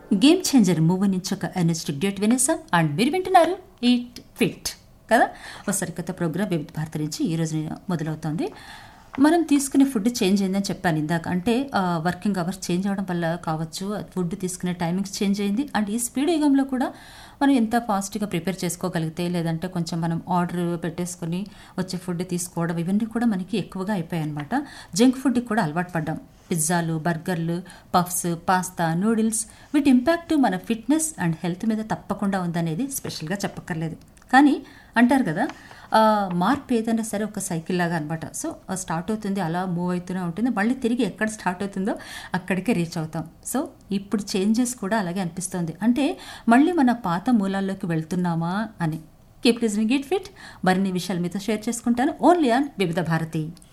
game changer movie నుంచి ఒక energetic date వినేసాం and మీరు వింటున్నారు ఈట్ ఫిట్ కదా ఒక సరికొత్త ప్రోగ్రామ్ వివిధ భారత నుంచి ఈరోజు మొదలవుతోంది మనం తీసుకునే ఫుడ్ చేంజ్ అయిందని చెప్పాను ఇందాక అంటే వర్కింగ్ అవర్స్ చేంజ్ అవడం వల్ల కావచ్చు ఫుడ్ తీసుకునే టైమింగ్స్ చేంజ్ అయింది అండ్ ఈ స్పీడ్ యుగంలో కూడా మనం ఎంత ఫాస్ట్గా ప్రిపేర్ చేసుకోగలిగితే లేదంటే కొంచెం మనం ఆర్డర్ పెట్టేసుకొని వచ్చే ఫుడ్ తీసుకోవడం ఇవన్నీ కూడా మనకి ఎక్కువగా అయిపోయాయి అనమాట జంక్ ఫుడ్కి కూడా అలవాటు పడ్డాం పిజ్జాలు బర్గర్లు పఫ్స్ పాస్తా నూడిల్స్ వీటి ఇంపాక్ట్ మన ఫిట్నెస్ అండ్ హెల్త్ మీద తప్పకుండా ఉందనేది స్పెషల్గా చెప్పక్కర్లేదు కానీ అంటారు కదా ఆ, మార్పు ఏదైనా సరే ఒక సైకిల్ లాగా అనమాట సో స్టార్ట్ అవుతుంది అలా మూవ్ అవుతూనే ఉంటుంది మళ్ళీ తిరిగి ఎక్కడ స్టార్ట్ అవుతుందో అక్కడికే రీచ్ అవుతాం సో ఇప్పుడు చేంజెస్ కూడా అలాగే అనిపిస్తుంది అంటే మళ్ళీ మన పాత మూలాల్లోకి వెళ్తున్నామా అని కీప్ లిజనింగ్ ఇట్ ఫిట్ మరిన్ని విషయాలు మీతో షేర్ చేసుకుంటాను ఓన్లీ ఆన్ వివిధ భారతి